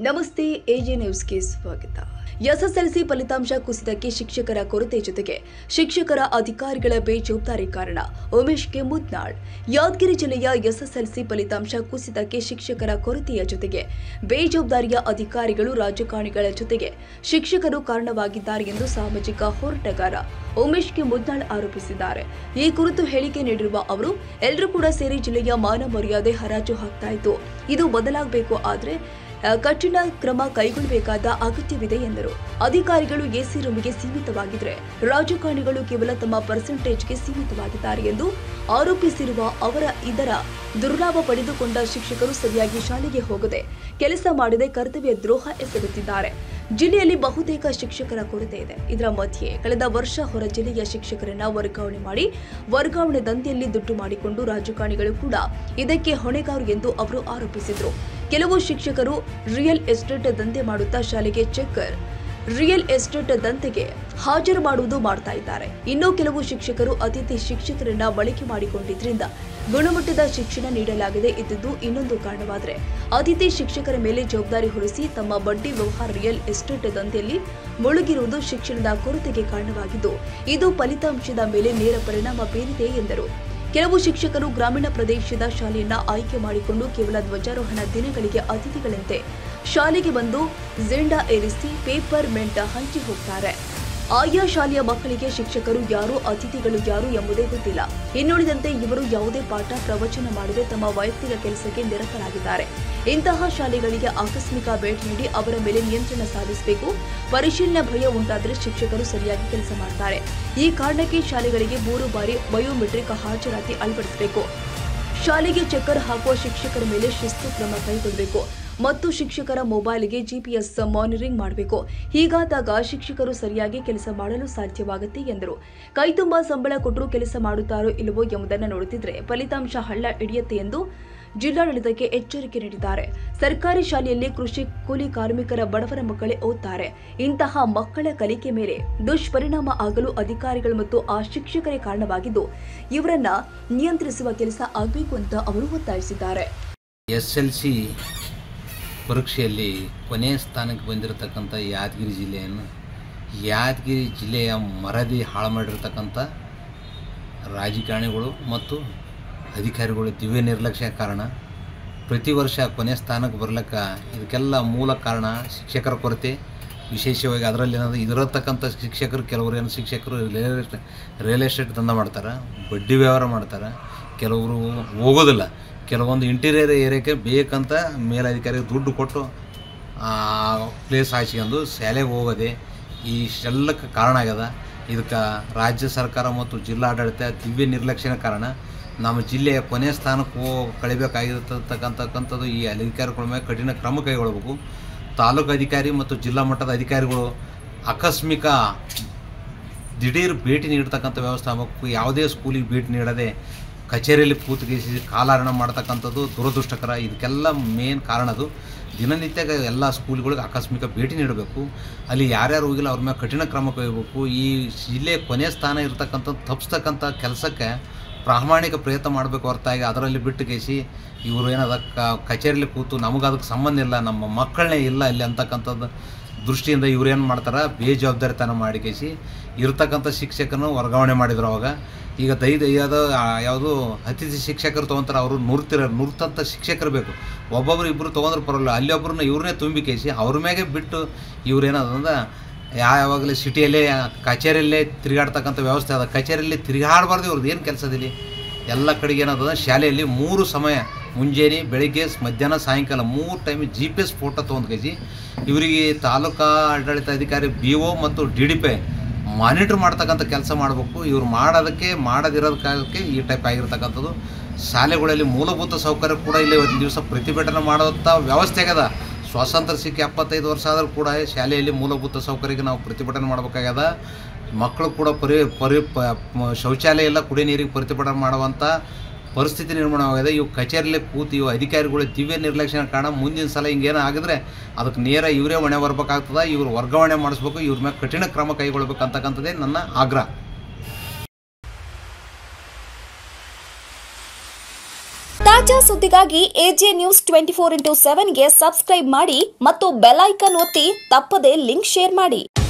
ನಮಸ್ತೆ ಎಜೆ ನ್ಯೂಸ್ಗೆ ಸ್ವಾಗತ ಎಸ್ಎಸ್ಎಲ್ಸಿ ಫಲಿತಾಂಶ ಕುಸಿತಕ್ಕೆ ಶಿಕ್ಷಕರ ಕೊರತೆ ಜೊತೆಗೆ ಶಿಕ್ಷಕರ ಅಧಿಕಾರಿಗಳ ಬೇಜವಾಬ್ದಾರಿ ಕಾರಣ ಉಮೇಶ್ಗೆ ಮುದ್ನಾಳ್ ಯಾದಗಿರಿ ಜಿಲ್ಲೆಯ ಎಸ್ಎಸ್ಎಲ್ಸಿ ಫಲಿತಾಂಶ ಕುಸಿತಕ್ಕೆ ಶಿಕ್ಷಕರ ಕೊರತೆಯ ಜೊತೆಗೆ ಬೇಜವಾಬ್ದಾರಿಯ ಅಧಿಕಾರಿಗಳು ರಾಜಕಾರಣಿಗಳ ಜೊತೆಗೆ ಶಿಕ್ಷಕರು ಕಾರಣವಾಗಿದ್ದಾರೆ ಎಂದು ಸಾಮಾಜಿಕ ಹೋರಾಟಗಾರ ಉಮೇಶ್ಗೆ ಮುದ್ನಾಳ್ ಆರೋಪಿಸಿದ್ದಾರೆ ಈ ಕುರಿತು ಹೇಳಿಕೆ ನೀಡಿರುವ ಅವರು ಎಲ್ಲರೂ ಕೂಡ ಸೇರಿ ಜಿಲ್ಲೆಯ ಮಾನ ಮರ್ಯಾದೆ ಹರಾಜು ಹಾಕ್ತಾ ಇತ್ತು ಇದು ಬದಲಾಗಬೇಕು ಆದ್ರೆ ಆ, ಕಠಿಣ ಕ್ರಮ ಕೈಗೊಳ್ಳಬೇಕಾದ ಅಗತ್ಯವಿದೆ ಎಂದರು ಅಧಿಕಾರಿಗಳು ಎಸಿ ರೂಮಿಗೆ ಸೀಮಿತವಾಗಿದ್ರೆ ರಾಜಕಾರಣಿಗಳು ಕೇವಲ ತಮ್ಮ ಪರ್ಸೆಂಟೇಜ್ಗೆ ಸೀಮಿತವಾಗಿದ್ದಾರೆ ಎಂದು ಆರೋಪಿಸಿರುವ ಅವರ ಇದರ ದುರ್ಲಾಭ ಪಡೆದುಕೊಂಡ ಶಿಕ್ಷಕರು ಸರಿಯಾಗಿ ಶಾಲೆಗೆ ಹೋಗದೆ ಕೆಲಸ ಮಾಡದೆ ಕರ್ತವ್ಯ ದ್ರೋಹ ಎಸಗುತ್ತಿದ್ದಾರೆ ಜಿಲ್ಲೆಯಲ್ಲಿ ಬಹುತೇಕ ಶಿಕ್ಷಕರ ಕೊರತೆ ಇದೆ ಇದರ ಮಧ್ಯೆ ಕಳೆದ ವರ್ಷ ಹೊರ ಜಿಲ್ಲೆಯ ಶಿಕ್ಷಕರನ್ನ ವರ್ಗಾವಣೆ ಮಾಡಿ ವರ್ಗಾವಣೆ ದಂಧೆಯಲ್ಲಿ ದುಡ್ಡು ಮಾಡಿಕೊಂಡು ರಾಜಕಾರಣಿಗಳು ಕೂಡ ಇದಕ್ಕೆ ಹೊಣೆಗಾರು ಎಂದು ಅವರು ಆರೋಪಿಸಿದರು ಕೆಲವು ಶಿಕ್ಷಕರು ರಿಯಲ್ ಎಸ್ಟೇಟ್ ದಂಧೆ ಮಾಡುತ್ತಾ ಶಾಲೆಗೆ ಚೆಕ್ಕರ್ ರಿಯಲ್ ಎಸ್ಟೇಟ್ ದಂಧೆಗೆ ಹಾಜರು ಮಾಡುವುದು ಮಾಡ್ತಾ ಇದ್ದಾರೆ ಇನ್ನು ಕೆಲವು ಶಿಕ್ಷಕರು ಅತಿಥಿ ಶಿಕ್ಷಕರನ್ನ ಬಳಕೆ ಮಾಡಿಕೊಂಡಿದ್ರಿಂದ ಗುಣಮಟ್ಟದ ಶಿಕ್ಷಣ ನೀಡಲಾಗದೆ ಇದ್ದುದು ಇನ್ನೊಂದು ಕಾರಣವಾದರೆ ಅತಿಥಿ ಶಿಕ್ಷಕರ ಮೇಲೆ ಜವಾಬ್ದಾರಿ ಹೊರಿಸಿ ತಮ್ಮ ಬಡ್ಡಿ ವ್ಯವಹಾರ ರಿಯಲ್ ಎಸ್ಟೇಟ್ ದಂಧೆಯಲ್ಲಿ ಮುಳುಗಿರುವುದು ಶಿಕ್ಷಣದ ಕೊರತೆಗೆ ಕಾರಣವಾಗಿದ್ದು ಇದು ಫಲಿತಾಂಶದ ಮೇಲೆ ನೇರ ಪರಿಣಾಮ ಬೀರಿದೆ ಎಂದರು ಕೆಲವು ಶಿಕ್ಷಕರು ಗ್ರಾಮೀಣ ಪ್ರದೇಶದ ಶಾಲೆಯನ್ನ ಆಯ್ಕೆ ಮಾಡಿಕೊಂಡು ಕೇವಲ ಧ್ವಜಾರೋಹಣ ದಿನಗಳಿಗೆ ಅತಿಥಿಗಳಂತೆ ಶಾಲೆಗೆ ಬಂದು ಜೆಂಡಾ ಏರಿಸಿ ಪೇಪರ್ ಮೆಂಟ್ ಹಂಚಿ ಹೋಗ್ತಾರೆ ಆಯಾ ಶಾಲೆಯ ಮಕ್ಕಳಿಗೆ ಶಿಕ್ಷಕರು ಯಾರು ಅತಿಥಿಗಳು ಯಾರು ಎಂಬುದೇ ಗೊತ್ತಿಲ್ಲ ಇನ್ನುಳಿದಂತೆ ಇವರು ಯಾವುದೇ ಪಾಠ ಪ್ರವಚನ ಮಾಡದೆ ತಮ್ಮ ವೈಯಕ್ತಿಕ ಕೆಲಸಕ್ಕೆ ನಿರತರಾಗಿದ್ದಾರೆ ಇಂತಹ ಶಾಲೆಗಳಿಗೆ ಆಕಸ್ಮಿಕ ಭೇಟಿ ನೀಡಿ ಅವರ ಮೇಲೆ ನಿಯಂತ್ರಣ ಸಾಧಿಸಬೇಕು ಪರಿಶೀಲನೆ ಭಯ ಉಂಟಾದರೆ ಶಿಕ್ಷಕರು ಸರಿಯಾಗಿ ಕೆಲಸ ಮಾಡ್ತಾರೆ ಈ ಕಾರಣಕ್ಕೆ ಶಾಲೆಗಳಿಗೆ ಮೂರು ಬಾರಿ ಬಯೋಮೆಟ್ರಿಕ್ ಹಾಜರಾತಿ ಅಳವಡಿಸಬೇಕು ಶಾಲೆಗೆ ಚಕ್ಕರ್ ಹಾಕುವ ಶಿಕ್ಷಕರ ಮೇಲೆ ಶಿಸ್ತು ಕ್ರಮ ಕೈಗೊಳ್ಳಬೇಕು ಮತ್ತು ಶಿಕ್ಷಕರ ಮೊಬೈಲ್ಗೆ ಜಿಪಿಎಸ್ ಮಾನಿಟರಿಂಗ್ ಮಾಡಬೇಕು ಹೀಗಾದಾಗ ಶಿಕ್ಷಕರು ಸರಿಯಾಗಿ ಕೆಲಸ ಮಾಡಲು ಸಾಧ್ಯವಾಗುತ್ತೆ ಎಂದರು ಕೈತುಂಬ ಸಂಬಳ ಕೊಟ್ಟರು ಕೆಲಸ ಮಾಡುತ್ತಾರೋ ಇಲ್ಲವೋ ಎಂಬುದನ್ನು ನೋಡುತ್ತಿದ್ರೆ ಫಲಿತಾಂಶ ಹಳ್ಳ ಹಿಡಿಯುತ್ತೆ ಎಂದು ಜಿಲ್ಲಾಡಳಿತಕ್ಕೆ ಎಚ್ಚರಿಕೆ ನೀಡಿದ್ದಾರೆ ಸರ್ಕಾರಿ ಶಾಲೆಯಲ್ಲಿ ಕೃಷಿ ಕೂಲಿ ಕಾರ್ಮಿಕರ ಬಡವರ ಮಕ್ಕಳೇ ಓದ್ತಾರೆ ಇಂತಹ ಮಕ್ಕಳ ಕಲಿಕೆ ಮೇಲೆ ದುಷ್ಪರಿಣಾಮ ಆಗಲು ಅಧಿಕಾರಿಗಳು ಮತ್ತು ಆ ಶಿಕ್ಷಕರೇ ಕಾರಣವಾಗಿದ್ದು ಇವರನ್ನ ನಿಯಂತ್ರಿಸುವ ಕೆಲಸ ಆಗಬೇಕು ಅಂತ ಅವರು ಒತ್ತಾಯಿಸಿದ್ದಾರೆ ಎಸ್ ಎಲ್ ಸಿ ಪರೀಕ್ಷೆಯಲ್ಲಿ ಕೊನೆಯ ಸ್ಥಾನಕ್ಕೆ ಬಂದಿರತಕ್ಕಂಥ ಯಾದಗಿರಿ ಜಿಲ್ಲೆಯನ್ನು ಯಾದಗಿರಿ ಜಿಲ್ಲೆಯ ಮರದಿ ಹಾಳು ಮಾಡಿರ್ತಕ್ಕಂಥ ರಾಜಕಾರಣಿಗಳು ಮತ್ತು ಅಧಿಕಾರಿಗಳು ದಿವ್ಯ ನಿರ್ಲಕ್ಷ್ಯ ಕಾರಣ ಪ್ರತಿ ವರ್ಷ ಕೊನೆ ಸ್ಥಾನಕ್ಕೆ ಬರ್ಲಿಕ್ಕೆ ಇದಕ್ಕೆಲ್ಲ ಮೂಲ ಕಾರಣ ಶಿಕ್ಷಕರ ಕೊರತೆ ವಿಶೇಷವಾಗಿ ಅದರಲ್ಲಿ ಏನಾದ್ರು ಇದಿರತಕ್ಕಂಥ ಶಿಕ್ಷಕರು ಕೆಲವರು ಏನು ಶಿಕ್ಷಕರು ರಿಯಲ್ ಎಸ್ಟೇಟ್ ರಿಯಲ್ ಎಸ್ಟೇಟ್ ದಂಧ ಮಾಡ್ತಾರೆ ಬಡ್ಡಿ ವ್ಯವಹಾರ ಮಾಡ್ತಾರೆ ಕೆಲವರು ಹೋಗೋದಿಲ್ಲ ಕೆಲವೊಂದು ಇಂಟೀರಿಯರ್ ಏರಿಯಾಕ್ಕೆ ಬೇಕಂತ ಮೇಲಧಿಕಾರಿಗೆ ದುಡ್ಡು ಕೊಟ್ಟು ಪ್ಲೇಸ್ ಹಾಸ್ಕೊಂಡು ಶಾಲೆಗೆ ಹೋಗೋದೆ ಈ ಇಷ್ಟೆಲ್ಲಕ್ಕೆ ಕಾರಣ ಆಗ್ಯದ ಇದಕ್ಕೆ ರಾಜ್ಯ ಸರ್ಕಾರ ಮತ್ತು ಜಿಲ್ಲಾಡಳಿತ ದಿವ್ಯ ನಿರ್ಲಕ್ಷ್ಯನ ಕಾರಣ ನಮ್ಮ ಜಿಲ್ಲೆಯ ಕೊನೆ ಸ್ಥಾನಕ್ಕೆ ಹೋ ಕಳಿಬೇಕಾಗಿರ್ತಕ್ಕಂಥಕ್ಕಂಥದ್ದು ಈ ಅಧಿಕಾರಿಗಳ ಮೇಲೆ ಕಠಿಣ ಕ್ರಮ ಕೈಗೊಳ್ಳಬೇಕು ತಾಲೂಕು ಅಧಿಕಾರಿ ಮತ್ತು ಜಿಲ್ಲಾ ಮಟ್ಟದ ಅಧಿಕಾರಿಗಳು ಆಕಸ್ಮಿಕ ದಿಢೀರ್ ಭೇಟಿ ನೀಡ್ತಕ್ಕಂಥ ವ್ಯವಸ್ಥೆ ಆಗಬೇಕು ಯಾವುದೇ ಸ್ಕೂಲಿಗೆ ಭೇಟಿ ನೀಡದೆ ಕಚೇರಿಯಲ್ಲಿ ಕೂತ್ಗಿಸಿ ಕಾಲಹರಣ ಮಾಡ್ತಕ್ಕಂಥದ್ದು ದುರದೃಷ್ಟಕರ ಇದಕ್ಕೆಲ್ಲ ಮೇನ್ ಕಾರಣ ಅದು ದಿನನಿತ್ಯ ಎಲ್ಲ ಸ್ಕೂಲ್ಗಳಿಗೆ ಆಕಸ್ಮಿಕ ಭೇಟಿ ನೀಡಬೇಕು ಅಲ್ಲಿ ಯಾರ್ಯಾರು ಹೋಗಿಲ್ಲ ಅವ್ರ ಮೇಲೆ ಕಠಿಣ ಕ್ರಮ ಕೈಗೊಳ್ಬೇಕು ಈ ಜಿಲ್ಲೆ ಕೊನೆಯ ಸ್ಥಾನ ಇರತಕ್ಕಂಥದ್ದು ತಪ್ಪಿಸ್ತಕ್ಕಂಥ ಕೆಲಸಕ್ಕೆ ಪ್ರಾಮಾಣಿಕ ಪ್ರಯತ್ನ ಮಾಡಬೇಕು ಹೊರತಾಗಿ ಅದರಲ್ಲಿ ಬಿಟ್ಟು ಕೇಸಿ ಇವರು ಏನದ ಕಚೇರಿಯಲ್ಲಿ ಕೂತು ನಮಗೆ ಅದಕ್ಕೆ ಸಂಬಂಧ ಇಲ್ಲ ನಮ್ಮ ಮಕ್ಕಳನ್ನೇ ಇಲ್ಲ ಇಲ್ಲಿ ಅಂತಕ್ಕಂಥದ್ದು ದೃಷ್ಟಿಯಿಂದ ಇವ್ರು ಏನು ಮಾಡ್ತಾರೆ ಬೇಜವಾಬ್ದಾರಿತನ ಮಾಡಿ ಕೇಸಿ ಇರ್ತಕ್ಕಂಥ ಶಿಕ್ಷಕರನ್ನು ವರ್ಗಾವಣೆ ಮಾಡಿದ್ರು ಅವಾಗ ಈಗ ದೈದ ಯಾವುದು ಯಾವುದು ಅತಿಥಿ ಶಿಕ್ಷಕರು ತೊಗೊಂತಾರೆ ಅವರು ನುರ್ತಿರ ನುರ್ತಂಥ ಶಿಕ್ಷಕರು ಬೇಕು ಒಬ್ಬೊಬ್ರು ಇಬ್ಬರು ತೊಗೊಂಡ್ರೆ ಪರವಾಗಿಲ್ಲ ಅಲ್ಲಿ ಒಬ್ಬರನ್ನ ಇವ್ರನ್ನೇ ತುಂಬಿ ಕೇಸಿ ಅವ್ರ ಮ್ಯಾಗೆ ಬಿಟ್ಟು ಇವ್ರು ಏನದಂದ್ರೆ ಯಾವ ಯಾವಾಗಲೇ ಸಿಟಿಯಲ್ಲೇ ಕಚೇರಿಯಲ್ಲೇ ತಿರುಗಾಡ್ತಕ್ಕಂಥ ವ್ಯವಸ್ಥೆ ಅದ ಕಚೇರಿಯಲ್ಲಿ ತಿರುಗಾಡಬಾರ್ದು ಇವ್ರದ್ದು ಏನು ಕೆಲಸದಿಲ್ಲಿ ಎಲ್ಲ ಕಡೆಗೆ ಏನದ ಶಾಲೆಯಲ್ಲಿ ಮೂರು ಸಮಯ ಮುಂಜಾನೆ ಬೆಳಿಗ್ಗೆ ಮಧ್ಯಾಹ್ನ ಸಾಯಂಕಾಲ ಮೂರು time G P S photo ತೊಗೊಂಡು ಕೈಸಿ ಇವರಿಗೆ ತಾಲೂಕಾ ಆಡಳಿತಾಧಿಕಾರಿ ಬಿ ಒ ಮತ್ತು ಡಿ ಡಿ ಪಿ ಮಾನಿಟ್ರ್ ಮಾಡ್ತಕ್ಕಂಥ ಕೆಲಸ ಮಾಡಬೇಕು ಇವ್ರು ಮಾಡೋದಕ್ಕೆ ಮಾಡದಿರೋದಕ್ಕೆ ಈ ಟೈಪ್ ಆಗಿರ್ತಕ್ಕಂಥದ್ದು ಶಾಲೆಗಳಲ್ಲಿ ಮೂಲಭೂತ ಸೌಕರ್ಯ ಕೂಡ ಇಲ್ಲಿ ಒಂದು ದಿವಸ ಪ್ರತಿಭಟನೆ ಮಾಡೋಂಥ ವ್ಯವಸ್ಥೆ ಆಗ್ಯದ ಸ್ವಾತಂತ್ರ್ಯ ಸಿಕ್ಕಿ ಎಪ್ಪತ್ತೈದು ವರ್ಷ ಆದರೂ ಕೂಡ ಶಾಲೆಯಲ್ಲಿ ಮೂಲಭೂತ ಸೌಕರ್ಯಕ್ಕೆ ನಾವು ಪ್ರತಿಭಟನೆ ಮಾಡಬೇಕಾಗ್ಯದ ಮಕ್ಕಳು ಕೂಡ ಪರಿ ಪರಿ ಪ- ಮ- ಶೌಚಾಲಯ ಎಲ್ಲ ಕುಡಿಯೋ ನೀರಿಗೆ ಪ್ರತಿಭಟನೆ ಮಾಡುವಂಥ ಪರಿಸ್ಥಿತಿ ನಿರ್ಮಾಣವಾಗಿದೆ ಇವು ಕಚೇರಿಯಲ್ಲಿ ಕೂತು ಇವು ಅಧಿಕಾರಿಗಳು ದಿವ್ಯ ನಿರ್ಲಕ್ಷ್ಯ ಕಾರಣ ಮುಂದಿನ ಸಲ ಹಿಂಗೇನೋ ಆಗಿದ್ರೆ ಅದಕ್ಕೆ ನೇರ ಇವರೇ ಹೊಣೆ ಬರ್ಬೇಕಾಗ್ತದೆ ಇವ್ರು ವರ್ಗಾವಣೆ ಮಾಡಿಸ್ಬೇಕು ಇವ್ರ ಮೇಲೆ ಕಠಿಣ ಕ್ರಮ ಕೈಗೊಳ್ಬೇಕು ಅಂತಕ್ಕಂಥದ್ದೇ ನನ್ನ ಆಗ್ರಹ ತಾಜಾ ಸುದ್ದಿಗಾಗಿ AJ news twenty four into ಸೆವೆನ್ಗೆ ಸಬ್ಸ್ಕ್ರೈಬ್ ಮಾಡಿ ಮತ್ತು ಬೆಲ್ ಐಕಾನ್ ಒತ್ತಿ ತಪ್ಪದೇ ಲಿಂಕ್ ಶೇರ್ ಮಾಡಿ